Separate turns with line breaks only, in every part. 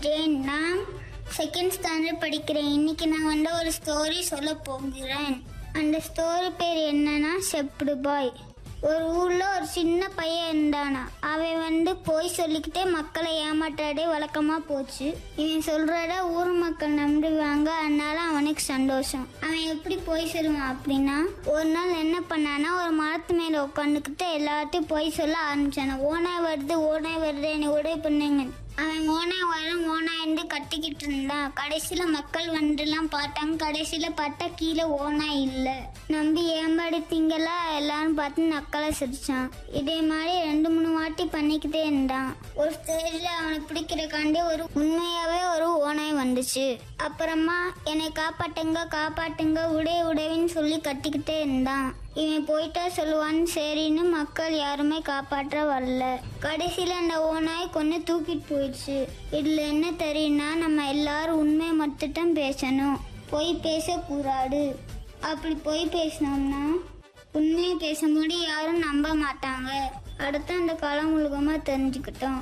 ஜெயின் நான் second standard படிக்கிறேன் இன்னைக்கு நான் வந்து ஒரு ஸ்டோரி சொல்ல போகிறேன் அந்த ஸ்டோரி பேர் என்னன்னா செப்டு பாய் ஒரு ஊர்ல ஒரு சின்ன பையன் இருந்தானா அவன் வந்து போய் சொல்லிக்கிட்டே மக்களை ஏமாற்றாடே வழக்கமா போச்சு இவன் சொல்றத ஊர் மக்கள் நம்புவாங்க அதனால அவனுக்கு சந்தோஷம் அவன் எப்படி போய் சொல்லுவான் அப்படின்னா ஒரு நாள் என்ன பண்ணானா ஒரு மரத்து மேல உட்காந்துக்கிட்டு எல்லாத்தையும் போய் சொல்ல ஆரம்பிச்சானா ஓனாய் வருது ஓனாய் வருது என்னை உதவி பண்ணுங்க அவன் ஓனாய் வரும் ஓனாய்ந்து கத்திக்கிட்டு இருந்தான் கடைசியில மக்கள் வந்துலாம் பார்த்தாங்க கடைசியில பார்த்தா கீழே ஓனாய் இல்ல நம்பி ஏமாடுத்தீங்களா எல்லாரும் பார்த்து நக்கலை சிரிச்சான் இதே மாதிரி ரெண்டு மூணு வாட்டி பண்ணிக்கிட்டே இருந்தான் ஒரு ஸ்டேஜ்ல அவனுக்கு பிடிக்கிறக்காண்டி ஒரு உண்மையாவே ஒரு ஓனாய் வந்துச்சு அப்புறமா என்னை காப்பாட்டுங்க காப்பாட்டுங்க உடைய உடவின்னு சொல்லி கத்திக்கிட்டே இருந்தான் இவன் போயிட்டா சொல்லுவான்னு சரின்னு மக்கள் யாருமே காப்பாற்ற வரல கடைசியில அந்த ஓனாய் கொண்டு தூக்கிட்டு போயிடுச்சு இதுல என்ன தெரியும்னா நம்ம எல்லாரும் உண்மையை மட்டும் தான் பேசணும் பொய் பேசக்கூடாது அப்படி பொய் பேசினோம்னா உண்மையை பேசும்போது யாரும் நம்ப மாட்டாங்க அடுத்து அந்த காலம் முழுகமா தெரிஞ்சுக்கிட்டோம்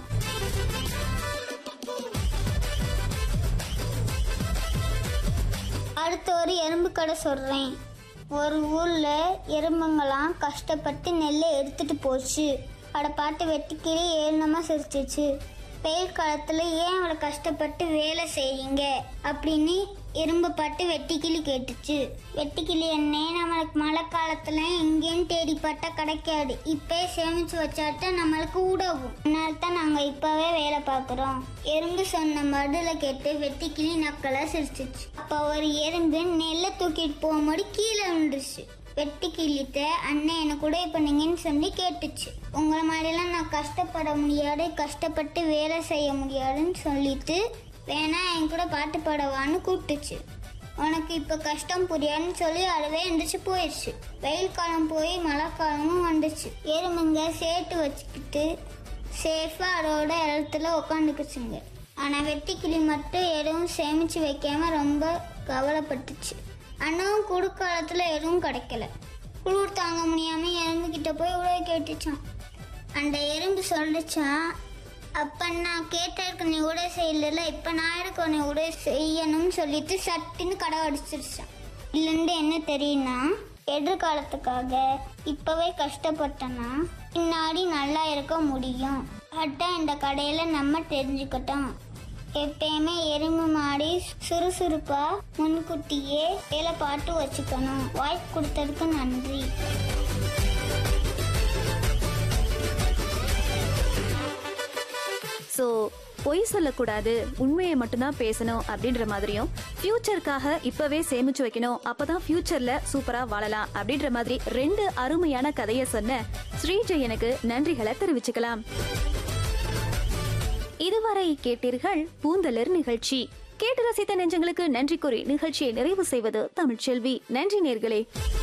அடுத்து ஒரு எறும்பு கடை சொல்றேன் ஒரு ஊர்ல எறும்புங்களாம் கஷ்டப்பட்டு நெல்லை எடுத்துட்டு போச்சு அதை பார்த்து வெட்டிக்கிளி ஏளனமா சிரிச்சிச்சு வெயில் காலத்துல ஏன் அவளை கஷ்டப்பட்டு வேலை செய்றீங்க அப்படின்னு எறும்பு பாட்டு வெட்டிக்கிளி கேட்டுச்சு வெட்டிக்கிளி என்ன நம்மளுக்கு மழை காலத்துல எங்கேயும் தேடி பார்த்தா கிடைக்காது இப்பே சேமிச்சு வச்சாட்ட நம்மளுக்கு உதவும் அதனால தான் நாங்க இப்பவே வேலை பார்க்குறோம் எறும்பு சொன்ன மடுல கேட்டு வெட்டிக்கிளி நக்கலா சிரிச்சிச்சு அப்ப ஒரு எறும்பு நெல்லை தூக்கிட்டு போகும்போது கீழே விழுந்துருச்சு வெட்டி கிள்ளித்த அண்ணன் எனக்கு உதவி பண்ணீங்கன்னு சொல்லி கேட்டுச்சு உங்களை மாதிரிலாம் நான் கஷ்டப்பட முடியாது கஷ்டப்பட்டு வேலை செய்ய முடியாதுன்னு சொல்லிட்டு வேணா என் கூட பாட்டு பாடவான்னு கூப்பிட்டுச்சு உனக்கு இப்போ கஷ்டம் புரியாதுன்னு சொல்லி அதுவே எந்திரிச்சு போயிடுச்சு வெயில் காலம் போய் மழை காலமும் வந்துச்சு எறும்புங்க சேர்த்து வச்சுக்கிட்டு சேஃபாக அதோட இடத்துல உட்காந்துக்குச்சுங்க ஆனால் வெட்டிக்கிளி மட்டும் எதுவும் சேமிச்சு வைக்காம ரொம்ப கவலைப்பட்டுச்சு அண்ணாவும் குடுக்காலத்தில் எதுவும் கிடைக்கல குளிர் தாங்க முடியாம எறும்பு கிட்ட போய் உதவி கேட்டுச்சான் அந்த எறும்பு சொல்லிச்சான் அப்ப நான் கேட்டதுக்கு நீ உதவி செய்யல இப்ப நான் எனக்கு உன்னை உதவி செய்யணும்னு சொல்லிட்டு சட்டுன்னு கடை அடிச்சிருச்சான் இதுலேருந்து என்ன தெரியும்னா எதிர்காலத்துக்காக இப்பவே கஷ்டப்பட்டோன்னா பின்னாடி நல்லா இருக்க முடியும் அதான் இந்த கடையில நம்ம தெரிஞ்சுக்கிட்டோம் எப்பயுமே எறும்பு மாடி சுறுசுறுப்பா முன்கூட்டியே வேலை பார்த்து வச்சுக்கணும் வாய்ப்பு கொடுத்ததுக்கு நன்றி
ஸோ பொய் சொல்லக்கூடாது உண்மையை மட்டும்தான் பேசணும் அப்படின்ற மாதிரியும் ஃபியூச்சருக்காக இப்பவே சேமிச்சு வைக்கணும் அப்பதான் ஃபியூச்சர்ல சூப்பரா வாழலாம் அப்படின்ற மாதிரி ரெண்டு அருமையான கதையை சொன்ன ஸ்ரீஜெயனுக்கு நன்றிகளை தெரிவிச்சுக்கலாம் இதுவரை கேட்டீர்கள் பூந்தலர் நிகழ்ச்சி கேட்டு ரசித்த நெஞ்சங்களுக்கு நன்றி கூறி நிகழ்ச்சியை நிறைவு செய்வது தமிழ்ச்செல்வி நன்றி நேர்களே